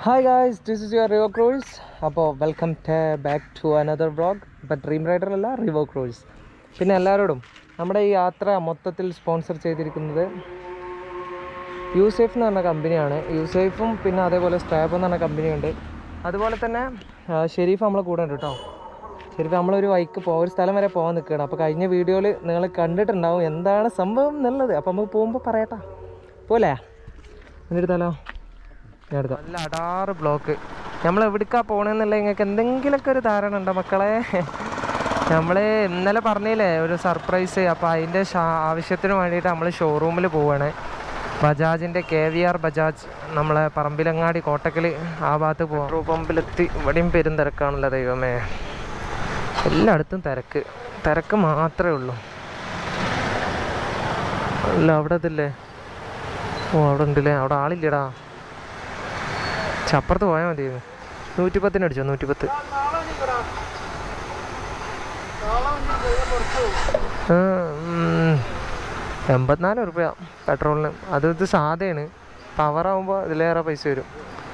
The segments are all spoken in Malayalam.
Hi guys this is your Rivo Cruise അപ്പോൾ welcome back to another vlog ഇപ്പം ഡ്രീം റൈഡർ അല്ല റിവോ ക്രൂസ് പിന്നെ എല്ലാവരോടും നമ്മുടെ ഈ യാത്ര മൊത്തത്തിൽ സ്പോൺസർ ചെയ്തിരിക്കുന്നത് യൂസേഫ് എന്ന് പറഞ്ഞ കമ്പനിയാണ് യൂസേഫും പിന്നെ അതേപോലെ സ്ട്രാബ് എന്ന് പറഞ്ഞ കമ്പനിയുണ്ട് അതുപോലെ തന്നെ ആ, ഷെരീഫ് നമ്മളെ കൂടെ ഉണ്ട് കേട്ടോ ഷെരീഫ് നമ്മളൊരു വൈക്ക് പോ ഒരു സ്ഥലം വരെ പോകാൻ നിൽക്കുകയാണ് അപ്പോൾ കഴിഞ്ഞ വീഡിയോയിൽ നിങ്ങൾ കണ്ടിട്ടുണ്ടാവും എന്താണ് സംഭവം എന്നുള്ളത് അപ്പോൾ നമുക്ക് പോകുമ്പോൾ പറയട്ടാ പോലെ എന്നിരുത്താലോ ഞാൻ എടുക്കാം നല്ല അടാറ് ബ്ലോക്ക് നമ്മൾ എവിടേക്കാ പോകണമെന്നുള്ള നിങ്ങൾക്ക് എന്തെങ്കിലുമൊക്കെ ഒരു ധാരണ ഉണ്ടോ മക്കളെ നമ്മൾ ഇന്നലെ പറഞ്ഞില്ലേ ഒരു സർപ്രൈസ് അപ്പോൾ അതിൻ്റെ ആവശ്യത്തിന് വേണ്ടിയിട്ട് നമ്മൾ ഷോറൂമിൽ പോവുകയാണ് ബജാജിൻ്റെ കെ വി ആർ ബജാജ് നമ്മളെ പറമ്പിലങ്ങാടി കോട്ടക്കൽ ആ ഭാഗത്ത് പോകാം പെട്രോൾ പമ്പിലെത്തി ഇവിടെയും പെരും തിരക്കാണല്ലോ ദൈവമേ എല്ലായിടത്തും തിരക്ക് തിരക്ക് മാത്രമേ ഉള്ളൂ അല്ല അവിടെ ഇതില്ലേ ഓ അവിടെ ഉണ്ടല്ലേ അവിടെ ആളില്ലടാ പക്ഷെ അപ്പുറത്ത് പോയാൽ മതി നൂറ്റിപ്പത്തിന് അടിച്ചോ നൂറ്റിപ്പത്ത് ആ, ഉം, എൺപത്തിനാല് റുപ്യ പെട്രോളിന് അത് ഇത് സാധയാണ് പവർ ആകുമ്പോൾ ഇതിലേറെ പൈസ വരും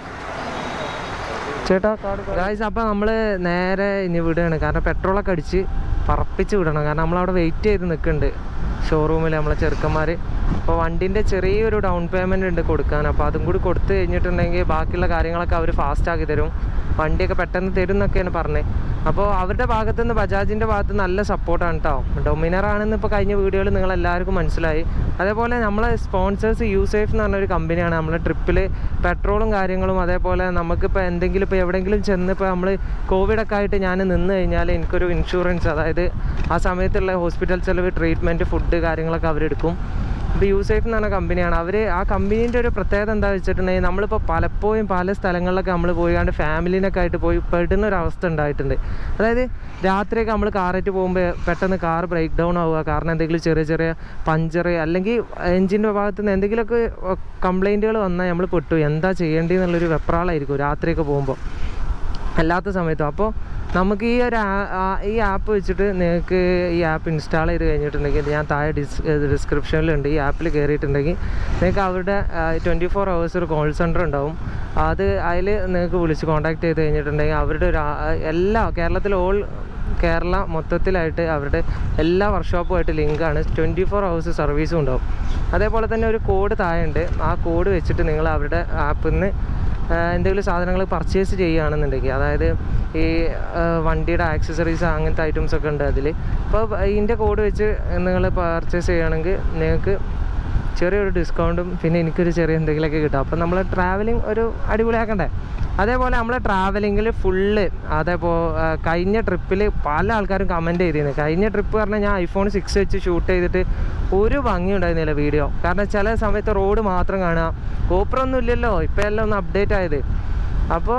ചേട്ടാ കാർഡ് ഗായ്സ് അപ്പോൾ നമ്മൾ നേരെ ഇനി വിടുകയാണ് കാരണം പെട്രോളൊക്കെ അടിച്ച് പറപ്പിച്ച് വിടണം കാരണം നമ്മളവിടെ വെയിറ്റ് ചെയ്ത് നിൽക്കുന്നുണ്ട് ഷോറൂമിൽ നമ്മളെ ചെറുക്കന്മാർ അപ്പോൾ വണ്ടിൻ്റെ ചെറിയൊരു ഡൗൺ പേയ്മെൻ്റ് ഉണ്ട് കൊടുക്കാൻ അപ്പോൾ അതും കൂടി കൊടുത്തു കഴിഞ്ഞിട്ടുണ്ടെങ്കിൽ ബാക്കിയുള്ള കാര്യങ്ങളൊക്കെ അവർ ഫാസ്റ്റ് ആക്കി തരും വണ്ടിയൊക്കെ പെട്ടെന്ന് തരും എന്നൊക്കെയാണ് പറഞ്ഞത് അപ്പോൾ അവരുടെ ഭാഗത്തു നിന്ന് ബജാജിൻ്റെ ഭാഗത്ത് നല്ല സപ്പോർട്ടാണ് കേട്ടോ ഡൊമിനർ ആണെന്ന് ഇപ്പോൾ കഴിഞ്ഞ വീഡിയോയിൽ നിങ്ങൾ എല്ലാവർക്കും മനസ്സിലായി അതേപോലെ നമ്മളെ സ്പോൺസേഴ്സ് യൂസേഫ് എന്ന് പറഞ്ഞൊരു കമ്പനിയാണ് നമ്മളെ ട്രിപ്പിൽ പെട്രോളും കാര്യങ്ങളും അതേപോലെ നമുക്കിപ്പോൾ എന്തെങ്കിലും ഇപ്പോൾ എവിടെയെങ്കിലും ചെന്ന് ഇപ്പോൾ നമ്മൾ കോവിഡൊക്കെ ആയിട്ട് ഞാൻ നിന്ന് കഴിഞ്ഞാൽ എനിക്കൊരു ഇൻഷുറൻസ് അതായത് ആ സമയത്തുള്ള ഹോസ്പിറ്റൽ ചിലവ് ട്രീറ്റ്മെൻറ്റ് ഫുഡ് കാര്യങ്ങളൊക്കെ അവരെടുക്കും ഇപ്പോൾ യൂസേഫ് എന്ന് പറഞ്ഞ കമ്പനിയാണ് അവർ ആ കമ്പനീൻ്റെ ഒരു പ്രത്യേകത എന്താ വെച്ചിട്ടുണ്ടെങ്കിൽ നമ്മളിപ്പോൾ പലപ്പോഴും പല സ്ഥലങ്ങളിലൊക്കെ നമ്മൾ പോയാണ്ട് ഫാമിലീനൊക്കെ ആയിട്ട് പോയി പെടുന്ന ഒരു അവസ്ഥ ഉണ്ടായിട്ടുണ്ട് അതായത് രാത്രിയൊക്കെ നമ്മൾ കാറായിട്ട് പോകുമ്പോൾ പെട്ടെന്ന് കാർ ബ്രേക്ക് ഡൗൺ ആവുക കാരണം എന്തെങ്കിലും ചെറിയ ചെറിയ പഞ്ചർ അല്ലെങ്കിൽ എഞ്ചിൻ്റെ ഭാഗത്ത് നിന്ന് എന്തെങ്കിലുമൊക്കെ കംപ്ലൈൻറ്റുകൾ വന്നാൽ നമ്മൾ പെട്ടു എന്താ ചെയ്യേണ്ടതെന്നുള്ളൊരു വെപ്രാളായിരിക്കും രാത്രിയൊക്കെ പോകുമ്പോൾ അല്ലാത്ത സമയത്തും അപ്പോൾ നമുക്ക് ഈ ഒരു ആ- ആ- ഈ ആപ്പ് വെച്ചിട്ട് നിങ്ങൾക്ക് ഈ ആപ്പ് ഇൻസ്റ്റാൾ ചെയ്ത് കഴിഞ്ഞിട്ടുണ്ടെങ്കിൽ ഞാൻ താഴെ ഡിസ് ഡിസ്ക്രിപ്ഷനിലുണ്ട് ഈ ആപ്പിൽ കയറിയിട്ടുണ്ടെങ്കിൽ നിങ്ങൾക്ക് അവരുടെ ട്വൻറ്റി ഫോർ ഹവേഴ്സ് ഒരു കോൾ സെൻറ്റർ ഉണ്ടാവും അത് അതിൽ നിങ്ങൾക്ക് വിളിച്ച് കോൺടാക്ട് ചെയ്ത് കഴിഞ്ഞിട്ടുണ്ടെങ്കിൽ അവരുടെ ഒരു ആ- എല്ലാ കേരളത്തിൽ ഓൾ കേരള മൊത്തത്തിലായിട്ട് അവരുടെ എല്ലാ വർക്ക്ഷോപ്പുമായിട്ട് ലിങ്കാണ് ട്വൻറ്റി ഫോർ ഹവേഴ്സ് സർവീസും ഉണ്ടാവും അതേപോലെ തന്നെ ഒരു കോഡ് താഴെയുണ്ട് ആ കോഡ് വെച്ചിട്ട് നിങ്ങൾ അവരുടെ ആപ്പിൽ നിന്ന് ആഹ് എന്തെങ്കിലും സാധനങ്ങൾ പർച്ചേസ് ചെയ്യുകയാണെന്നുണ്ടെങ്കിൽ അതായത് ഈ ആഹ് വണ്ടിയുടെ ആക്സസറീസ് അങ്ങനത്തെ ഐറ്റംസ് ഒക്കെ ഉണ്ട് അതിൽ അപ്പോൾ ഇതിൻ്റെ കോഡ് വെച്ച് നിങ്ങൾ പർച്ചേസ് ചെയ്യുകയാണെങ്കിൽ നിങ്ങൾക്ക് ചെറിയൊരു ഡിസ്കൗണ്ടും പിന്നെ എനിക്കൊരു ചെറിയ എന്തെങ്കിലുമൊക്കെ കിട്ടും അപ്പം നമ്മൾ ട്രാവലിംഗ് ഒരു അടിപൊളിയാക്കണ്ടേ അതേപോലെ നമ്മളെ ട്രാവലിങ്ങിൽ ഫുള്ള് അതേപോ ആ, കഴിഞ്ഞ ട്രിപ്പിൽ പല ആൾക്കാരും കമൻറ്റ് ചെയ്തിരുന്നു കഴിഞ്ഞ ട്രിപ്പ് പറഞ്ഞാൽ ഞാൻ ഐഫോൺ സിക്സ് വെച്ച് ഷൂട്ട് ചെയ്തിട്ട് ഒരു ഭംഗി ഉണ്ടായിരുന്നില്ല വീഡിയോ കാരണം ചില സമയത്ത് റോഡ് മാത്രം കാണുക ഗോപ്രൊന്നും ഇല്ലല്ലോ ഇപ്പം എല്ലാം ഒന്ന് അപ്ഡേറ്റ് ആയത് അപ്പോൾ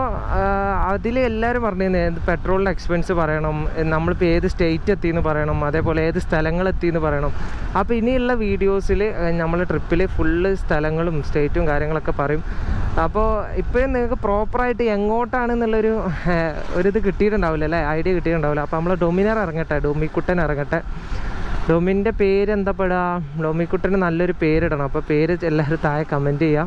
അതിൽ എല്ലാവരും പറഞ്ഞിരുന്നു പെട്രോളിൻ്റെ എക്സ്പെൻസ് പറയണം എ, നമ്മളിപ്പോൾ ഏത് സ്റ്റേറ്റ് എത്തിയെന്ന് പറയണം അതേപോലെ ഏത് സ്ഥലങ്ങൾ എത്തിയെന്ന് പറയണം അപ്പോൾ ഇനിയുള്ള വീഡിയോസിൽ നമ്മൾ ട്രിപ്പിൽ ഫുള്ള് സ്ഥലങ്ങളും സ്റ്റേറ്റും കാര്യങ്ങളൊക്കെ പറയും അപ്പോൾ ഇപ്പോഴും നിങ്ങൾക്ക് പ്രോപ്പറായിട്ട് എങ്ങോട്ടാണെന്നുള്ളൊരു ഏഹ്, ഒരിത് കിട്ടിയിട്ടുണ്ടാവില്ല അല്ലേ ഐഡിയ കിട്ടിയിട്ടുണ്ടാവില്ല അപ്പോൾ നമ്മൾ ഡൊമിനർ ഇറങ്ങട്ടെ ഡൊമിക്കുട്ടൻ ഇറങ്ങട്ടെ ഡൊമിൻ്റെ പേര് എന്താ പെടുക ഡൊമിക്കുട്ടന് നല്ലൊരു പേരിടണം അപ്പോൾ പേര് എല്ലാവരും താഴെ കമൻറ്റ് ചെയ്യാം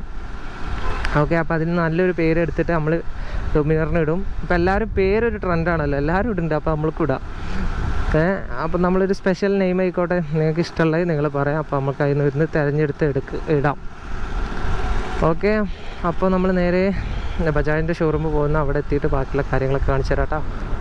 ഓക്കെ അപ്പോൾ അതിന് നല്ലൊരു പേര് എടുത്തിട്ട് നമ്മൾ ഡൊമിനറിന് ഇടും അപ്പോൾ എല്ലാവരും പേരൊരു ട്രെൻഡാണല്ലോ എല്ലാവരും ഇടുന്നുണ്ട് അപ്പോൾ നമ്മൾക്ക് ഇടാം ഏ അപ്പോൾ നമ്മളൊരു സ്പെഷ്യൽ നെയിം ആയിക്കോട്ടെ നിങ്ങൾക്ക് ഇഷ്ടമുള്ളത് നിങ്ങൾ പറയാം അപ്പോൾ നമുക്ക് അതിൽ നിന്ന് ഇരുന്ന് തിരഞ്ഞെടുത്ത് എടുക്ക് ഇടാം ഓക്കെ അപ്പോൾ നമ്മൾ നേരെ ബജാജിൻ്റെ ഷോറൂമിൽ പോകുന്ന അവിടെ എത്തിയിട്ട് ബാക്കിയുള്ള കാര്യങ്ങളൊക്കെ കാണിച്ചു തരാം കേട്ടോ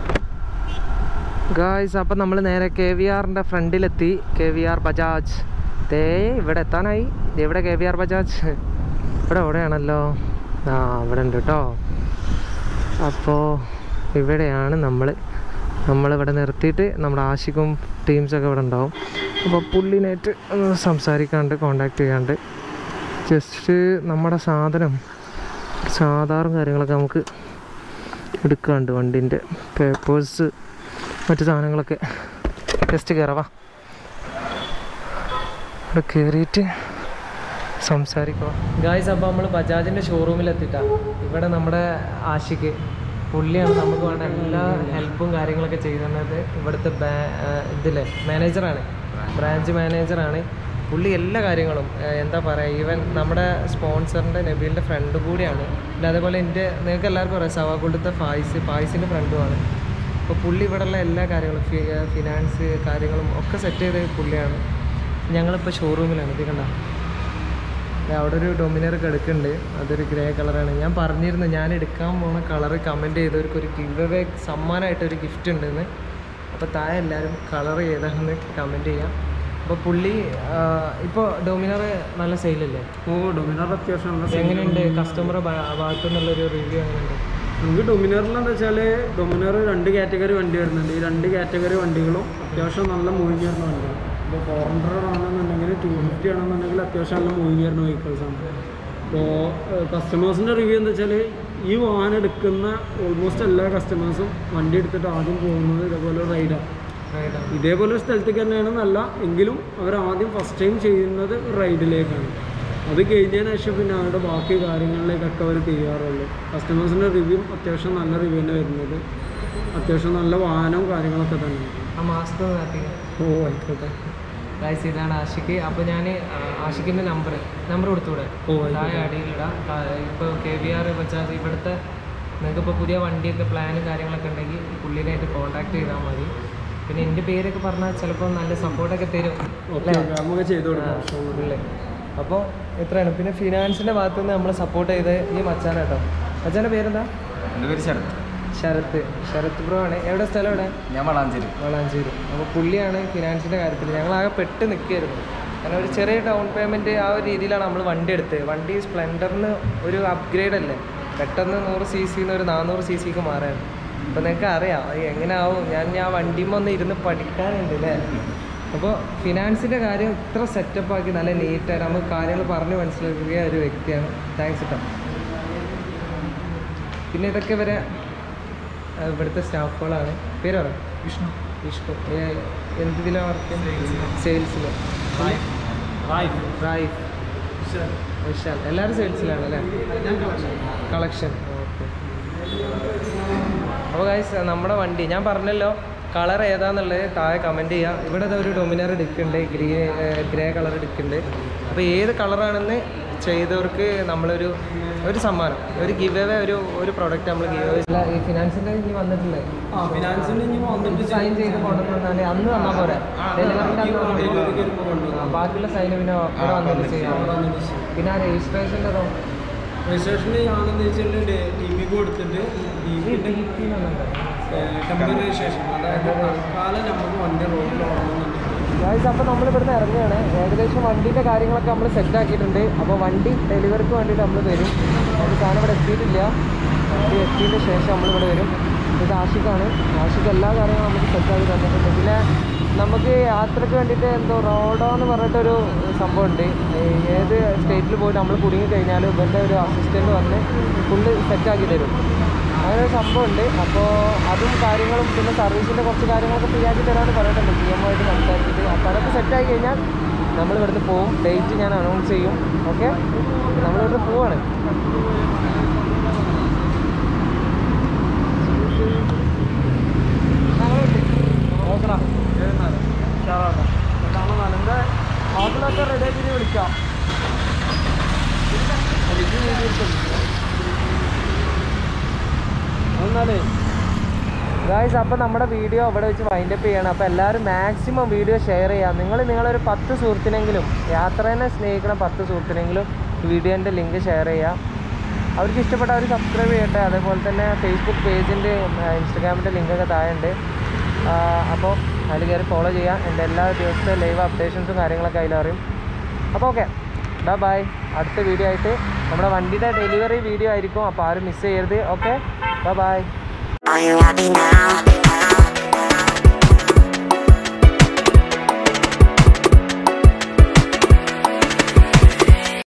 ഗായ്സ് അപ്പം നമ്മൾ നേരെ കെ വി ആറിൻ്റെ ഫ്രണ്ടിലെത്തി കെ വി ആർ ബജാജ് ദേ ഇവിടെ എത്താനായി ദേ ഇവിടെ കെ വി ആർ ബജാജ് ഇവിടെ എവിടെയാണല്ലോ ആ ഇവിടെ ഉണ്ട് കേട്ടോ അപ്പോൾ ഇവിടെയാണ് നമ്മൾ നമ്മളിവിടെ നിർത്തിയിട്ട് നമ്മുടെ ആശിക്കും ടീംസൊക്കെ ഇവിടെ ഉണ്ടാവും അപ്പോൾ പുള്ളിനായിട്ട് ഒന്ന് സംസാരിക്കാണ്ട് കോണ്ടാക്ട് ചെയ്യാണ്ട് ജസ്റ്റ് നമ്മുടെ സാധനം സാധാരണ കാര്യങ്ങളൊക്കെ നമുക്ക് എടുക്കാണ്ട് വണ്ടിൻ്റെ പേപ്പേഴ്സ് മറ്റു സാധനങ്ങളൊക്കെ ജസ്റ്റ് കയറവാ ഇവിടെ കയറിയിട്ട് സംസാരിക്കുക ഗായ്സ് അപ്പോൾ നമ്മൾ ബജാജിൻ്റെ ഷോറൂമിൽ എത്തിയിട്ടാണ് ഇവിടെ നമ്മുടെ ആഷിക്ക് പുള്ളിയാണ് നമുക്ക് വേണ്ട എല്ലാ ഹെൽപ്പും കാര്യങ്ങളൊക്കെ ചെയ്യുന്നത് ഇവിടുത്തെ ബാ- ആ, ഇതിലെ മാനേജറാണ് ബ്രാഞ്ച് മാനേജറാണ് പുള്ളി എല്ലാ കാര്യങ്ങളും ആ, എന്താ പറയുക ഈവൻ നമ്മുടെ സ്പോൺസറിൻ്റെ നബീലിൻ്റെ ഫ്രണ്ട് കൂടിയാണ് പിന്നെ അതേപോലെ എൻ്റെ നിങ്ങൾക്ക് എല്ലാവർക്കും അറിയാം സവാഗോൾഡത്തെ ഫായിസ് ഫായിസിൻ്റെ ഫ്രണ്ടുമാണ് അപ്പോൾ പുള്ളി ഇവിടെയുള്ള എല്ലാ കാര്യങ്ങളും ഫി ഫിനാൻസ് കാര്യങ്ങളും ഒക്കെ സെറ്റ് ചെയ്ത പുള്ളിയാണ് ഞങ്ങളിപ്പോൾ ഷോറൂമിലാണ് ഇത് കണ്ട ദേ അവിടെ ഒരു ഡൊമിനർ കിടക്കുന്നുണ്ട് അതൊരു ഗ്രേ കളറാണ് ഞാൻ പറഞ്ഞിരുന്നു ഞാൻ എടുക്കാൻ പോണ കളർ കമൻറ്റ് ചെയ്തവർക്ക് ഒരു ഗിവ് അവേ സമ്മാനമായിട്ട് ഒരു ഗിഫ്റ്റ് ഉണ്ടെന്ന് അപ്പോൾ താഴെ എല്ലാവരും കളർ ഏതാണെന്ന് കമൻറ്റ് ചെയ്യാം അപ്പോൾ പുള്ളി ഇപ്പോൾ ഡൊമിനർ നല്ല സെയിലല്ലേ ഓ ഡൊമിനർ അത്യാവശ്യം നല്ല എങ്ങനെയുണ്ട് കസ്റ്റമർ ഭാഗത്തു നിന്നുള്ളൊരു റിവ്യൂ എങ്ങനെയുണ്ട് നമുക്ക് ഡൊമിനറിൽ എന്താ വെച്ചാൽ ഡൊമിനർ രണ്ട് കാറ്റഗറി വണ്ടി വരുന്നുണ്ട് ഈ രണ്ട് കാറ്റഗറി വണ്ടികളും അത്യാവശ്യം നല്ല മൂവിങ് വരുന്ന വണ്ടിയാണ് ഇപ്പോൾ ഫോർ ഹൺഡ്രഡ് ആണെന്നുണ്ടെങ്കിൽ ടു ഫിഫ്റ്റി ആണെന്നുണ്ടെങ്കിൽ അത്യാവശ്യം നല്ല മൂവിങ് വരുന്ന വെഹിക്കിൾസാണ് അപ്പോൾ കസ്റ്റമേഴ്സിൻ്റെ റിവ്യൂ എന്താ വെച്ചാൽ ഈ വാഹനം എടുക്കുന്ന ഓൾമോസ്റ്റ് എല്ലാ കസ്റ്റമേഴ്സും വണ്ടി എടുത്തിട്ട് ആദ്യം പോകുന്നത് ഇതേപോലെ റൈഡാണ് ഇതേപോലെ ഒരു സ്ഥലത്തേക്ക് തന്നെയാണ് നല്ല എങ്കിലും അവർ ആദ്യം ഫസ്റ്റ് ടൈം ചെയ്യുന്നത് റൈഡിലേക്കാണ് അത് കഴിഞ്ഞതിന് ശേഷം പിന്നെ അവരുടെ ബാക്കി കാര്യങ്ങളിലേക്കൊക്കെ അവർ ചെയ്യാറുള്ളൂ കസ്റ്റമേഴ്സിൻ്റെ റിവ്യൂ അത്യാവശ്യം നല്ല റിവ്യൂ തന്നെ വരുന്നത് അത്യാവശ്യം നല്ല വാഹനവും കാര്യങ്ങളൊക്കെ തന്നെ ആ മാസത്തെ നാട്ടി ഓ ആയിക്കോട്ടെ ഗൈസ് ഇതാണ് ആഷിക്ക് അപ്പോൾ ഞാൻ ആഷിക്കിൻ്റെ നമ്പർ നമ്പർ കൊടുത്തൂടെ ഓ താഴെ അടിയിലിടാം ഇപ്പോൾ കെ വി ആർ ബജാജ് ഇവിടുത്തെ നിങ്ങൾക്ക് ഇപ്പോൾ പുതിയ വണ്ടിയൊക്കെ പ്ലാനും കാര്യങ്ങളൊക്കെ ഉണ്ടെങ്കിൽ പുള്ളിനായിട്ട് കോൺടാക്ട് ചെയ്താൽ മതി പിന്നെ എൻ്റെ പേരൊക്കെ പറഞ്ഞാൽ ചിലപ്പോൾ നല്ല സപ്പോർട്ടൊക്കെ തരും ഓക്കെ നമുക്ക് ചെയ്തു കൊടുക്കാം ഉള്ളേ അപ്പോൾ ഇത്രയാണ് പിന്നെ ഫിനാൻസിൻ്റെ ഭാഗത്തു നിന്ന് നമ്മൾ സപ്പോർട്ട് ചെയ്ത് ഈ മച്ചാൻ കേട്ടോ മച്ചാൻ്റെ പേരെന്താ എൻ്റെ പേര് ശരത് ശരത്ത് ശരത്ത് ബ്രോ ആണ് എവിടെ സ്ഥലം എവിടെ ഞാൻ വളാഞ്ചേരി വളാഞ്ചേരി അപ്പോൾ പുള്ളിയാണ് ഫിനാൻസിൻ്റെ കാര്യത്തിൽ ഞങ്ങളാകെ പെട്ട് നിൽക്കുകയായിരുന്നു കാരണം ഒരു ചെറിയ ഡൗൺ പേയ്മെൻറ്റ് ആ ഒരു രീതിയിലാണ് നമ്മൾ വണ്ടി എടുത്തത് വണ്ടി സ്പ്ലെൻഡറിന് ഒരു അപ്ഗ്രേഡ് അല്ലേ പെട്ടെന്ന് നൂറ് സി സിന്ന് ഒരു നാനൂറ് സി സിക്ക് മാറാണ് അപ്പോൾ നിങ്ങൾക്ക് അറിയാം അത് എങ്ങനെ ആവും ഞാൻ ഞാൻ വണ്ടിയുമ്പോൾ ഒന്ന് ഇരുന്ന് പഠിക്കാനുണ്ട് അല്ലേ അപ്പോൾ ഫിനാൻസിൻ്റെ കാര്യം ഇത്ര സെറ്റപ്പ് ആക്കി നല്ല നീറ്റായിട്ട് നമുക്ക് കാര്യങ്ങൾ പറഞ്ഞ് മനസ്സിലാക്കിയ ഒരു വ്യക്തിയാണ് താങ്ക്സ് കേട്ടോ പിന്നെ ഇതൊക്കെ വരെ ആ, ഇവിടുത്തെ സ്റ്റാഫുകളാണ് പേര് പറ വിഷ്ണു വിഷ്ണു ഏ- എന്ത് ഇതിലാണ് വർക്ക് സെയിൽസിൽ റായിഫ് വിശാൽ എല്ലാവരും സെയിൽസിലാണ് അല്ലേ കളക്ഷൻ ഓക്കെ അപ്പോൾ ഗൈസ് നമ്മുടെ വണ്ടി ഞാൻ പറഞ്ഞല്ലോ കളർ ഏതാന്നുള്ളത് താഴെ കമൻറ്റ് ചെയ്യാം ഇവിടെ ദാ ഒരു ഡൊമിനർ എടുക്കുന്നുണ്ട് ഗ്രീ ഗ്രേ കളർ എടുക്കുന്നുണ്ട് അപ്പോൾ ഏത് കളറാണെന്ന് ചെയ്തവർക്ക് നമ്മളൊരു ഒരു സമ്മാനം ഒരു ഗിവ് അവേ ഒരു ഒരു പ്രോഡക്റ്റ് നമ്മൾ ഗിവ് അവേ ഈ ഫിനാൻസിൻ്റെ ഇനി വന്നിട്ടില്ലേ ആ ഫിനാൻസിന് ഇനി വന്നിട്ട് സൈൻ ചെയ്ത് കൊണ്ടുവന്നാൽ അന്ന് തന്നാൽ പോരെ ഡെലിവറിൻ്റെ അന്ന് തന്നാൽ പോരെ? ഡെലിവറിക്ക് വരുമ്പോൾ കൊണ്ടുവരും. ആ, ബാക്കിയുള്ള സൈന് പിന്നെ അവിടെ വന്നിട്ട് ചെയ്യാം അവിടെ വന്നിട്ട് ചെയ്യും. പിന്നെ ആ രജിസ്ട്രേഷൻ്റെതോ രജിസ്ട്രേഷന് ഞാനെന്താ വെച്ചാൽ ടി വി കൊടുത്തിട്ട് ടി വിൻ്റെ കമ്പനി രജിസ്ട്രേഷൻ അതായത് തൽക്കാലം നമുക്ക് വണ്ടി റോഡിൽ ഓടണമെന്നുണ്ടെങ്കിൽ ഗായ്സ് അപ്പോൾ നമ്മൾ ഇവിടുന്ന് ഇറങ്ങുകയാണ് ഏകദേശം വണ്ടീൻ്റെ കാര്യങ്ങളൊക്കെ നമ്മൾ സെറ്റ് ആക്കിയിട്ടുണ്ട് അപ്പോൾ വണ്ടി ഡെലിവറിക്ക് വേണ്ടിയിട്ട് നമ്മൾ വരും നമുക്ക് സാധനം ഇവിടെ എത്തിയിട്ടില്ല വണ്ടി എത്തിയതിന് ശേഷം നമ്മൾ ഇവിടെ വരും ഇത് ആഷിക്കാണ് ആഷിക്ക് എല്ലാ കാര്യങ്ങളും നമുക്ക് സെറ്റ് ആക്കി തന്നിട്ടുണ്ട് പിന്നെ നമുക്ക് യാത്രയ്ക്ക് വേണ്ടിയിട്ട് എന്തോ റോഡോ എന്ന് പറഞ്ഞിട്ടൊരു സംഭവമുണ്ട് ഈ ഏത് സ്റ്റേറ്റിൽ പോയിട്ട് നമ്മൾ കുടുങ്ങി കഴിഞ്ഞാൽ ഇവൻ്റെ ഒരു അസിസ്റ്റൻറ്റ് വന്ന് ഫുള്ള് സെറ്റാക്കി തരും അങ്ങനെ ഒരു സംഭവമുണ്ട് അപ്പോൾ അതും കാര്യങ്ങളും പിന്നെ സർവീസിൻ്റെ കുറച്ച് കാര്യങ്ങളൊക്കെ ഫ്രീ ആക്കി തരാമെന്ന് പറഞ്ഞിട്ടുണ്ട് പി എം ആയിട്ട് സംസാരിച്ചിട്ട് അപ്പോൾ അതൊക്കെ സെറ്റായി കഴിഞ്ഞാൽ നമ്മൾ ഇവിടുന്ന് പോവും ഡേറ്റ് ഞാൻ അനൗൺസ് ചെയ്യും ഓക്കെ നമ്മളിവിടുന്ന് പോവാണ് നോക്കണം എൻ്റെ അതിലൊക്കെ റെഡി ആക്കി വിളിക്കാം എന്നാലേ ഗായ്സ് അപ്പോൾ നമ്മുടെ വീഡിയോ അവിടെ വെച്ച് വൈൻഡപ്പ് ചെയ്യണം അപ്പോൾ എല്ലാവരും മാക്സിമം വീഡിയോ ഷെയർ ചെയ്യാം നിങ്ങൾ നിങ്ങളൊരു പത്ത് സുഹൃത്തിനെങ്കിലും യാത്രേനെ സ്നേഹിക്കണം പത്ത് സുഹൃത്തിനെങ്കിലും വീഡിയോൻ്റെ ലിങ്ക് ഷെയർ ചെയ്യാം അവർക്ക് ഇഷ്ടപ്പെട്ട അവർ സബ്സ്ക്രൈബ് ചെയ്യട്ടെ അതേപോലെ തന്നെ ഫേസ്ബുക്ക് പേജിൻ്റെ ഇൻസ്റ്റഗ്രാമിൻ്റെ ലിങ്കൊക്കെ താഴെയുണ്ട് അപ്പോൾ അതിൽ കയറി ഫോളോ ചെയ്യാം എൻ്റെ എല്ലാ ദിവസത്തെ ലൈവ് അപ്ഡേഷൻസും കാര്യങ്ങളൊക്കെ അതിൽ അറിയും അപ്പോൾ ഓക്കെ ബൈ ബൈ അടുത്ത വീഡിയോ ആയിട്ട് നമ്മുടെ വണ്ടിയുടെ ഡെലിവറി വീഡിയോ ആയിരിക്കും അപ്പോൾ ആരും മിസ് ചെയ്യരുത് okay bye bye Are you happy now?